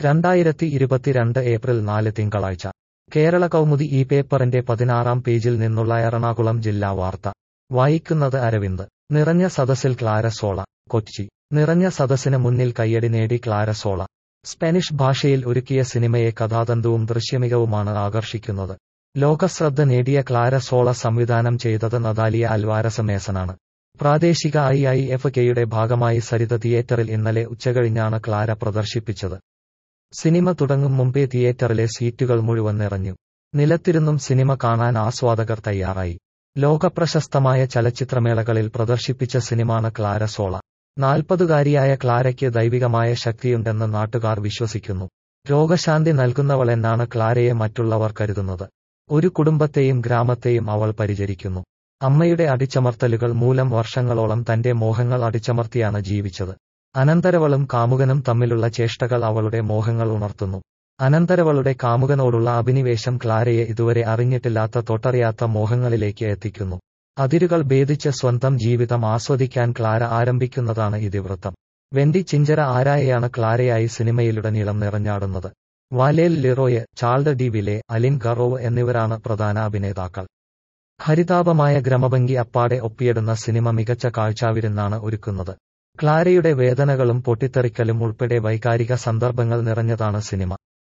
രണ്ടായിരത്തി ഇരുപത്തിരണ്ട് ഏപ്രിൽ നാല് തിങ്കളാഴ്ച കേരള കൗമുദി ഈ പേപ്പറിന്റെ പതിനാറാം പേജിൽ നിന്നുള്ള എറണാകുളം ജില്ലാ വാർത്ത വായിക്കുന്നത് അരവിന്ദ് നിറഞ്ഞ സദസ്സിൽ ക്ലാരസോള കൊച്ചി നിറഞ്ഞ സദസ്സിന് മുന്നിൽ കയ്യടി നേടി ക്ലാരസോള സ്പാനിഷ് ഭാഷയിൽ ഒരുക്കിയ സിനിമയെ കഥാതന്തുവും ദൃശ്യമികവുമാണ് ആകർഷിക്കുന്നത് ലോകശ്രദ്ധ നേടിയ ക്ലാരസോള സംവിധാനം ചെയ്തത് നദാലിയ അൽവാരസ മേസനാണ് പ്രാദേശിക ഐ ഐ എഫ് കെയുടെ ഭാഗമായി സരിത തിയേറ്ററിൽ ഇന്നലെ ഉച്ചകഴിഞ്ഞാണ് ക്ലാര പ്രദർശിപ്പിച്ചത് സിനിമ തുടങ്ങും മുമ്പേ തിയേറ്ററിലെ സീറ്റുകൾ മുഴുവൻ നിറഞ്ഞു നിലത്തിരുന്നും സിനിമ കാണാൻ ആസ്വാദകർ തയ്യാറായി ലോകപ്രശസ്തമായ ചലച്ചിത്രമേളകളിൽ പ്രദർശിപ്പിച്ച സിനിമാണ് ക്ലാര സോള നാൽപ്പതുകാരിയായ ക്ലാരയ്ക്ക് ദൈവികമായ ശക്തിയുണ്ടെന്ന് നാട്ടുകാർ വിശ്വസിക്കുന്നു രോഗശാന്തി നൽകുന്നവളെന്നാണ് ക്ലാരയെ മറ്റുള്ളവർ കരുതുന്നത് ഒരു കുടുംബത്തെയും ഗ്രാമത്തെയും അവൾ പരിചരിക്കുന്നു അമ്മയുടെ അടിച്ചമർത്തലുകൾ മൂലം വർഷങ്ങളോളം തന്റെ മോഹങ്ങൾ അടിച്ചമർത്തിയാണ് ജീവിച്ചത് അനന്തരവളും കാമുകനും തമ്മിലുള്ള ചേഷ്ടകൾ അവളുടെ മോഹങ്ങൾ ഉണർത്തുന്നു അനന്തരവളുടെ കാമുകനോടുള്ള അഭിനിവേശം ക്ലാരയെ ഇതുവരെ അറിഞ്ഞിട്ടില്ലാത്ത തൊട്ടറിയാത്ത മോഹങ്ങളിലേക്ക് എത്തിക്കുന്നു അതിരുകൾ ഭേദിച്ച് സ്വന്തം ജീവിതം ആസ്വദിക്കാൻ ക്ലാര ആരംഭിക്കുന്നതാണ് ഇതിവൃത്തം വെൻഡി ചിഞ്ചര ആരായെയാണ് ക്ലാരയായി സിനിമയിലുടനീളം നിറഞ്ഞാടുന്നത് വാലേൽ ലിറോയ് ചാൾഡ് ഡി വിലെ അലിൻ ഗറോവ് എന്നിവരാണ് പ്രധാന അഭിനേതാക്കൾ ഹരിതാപമായ ഗ്രമഭംഗി അപ്പാടെ ഒപ്പിയിടുന്ന സിനിമ മികച്ച കാഴ്ചാവിരുന്നാണ് ഒരുക്കുന്നത് ക്ലാരയുടെ വേദനകളും പൊട്ടിത്തെറിക്കലും ഉൾപ്പെടെ വൈകാരിക സന്ദർഭങ്ങൾ നിറഞ്ഞതാണ് സിനിമ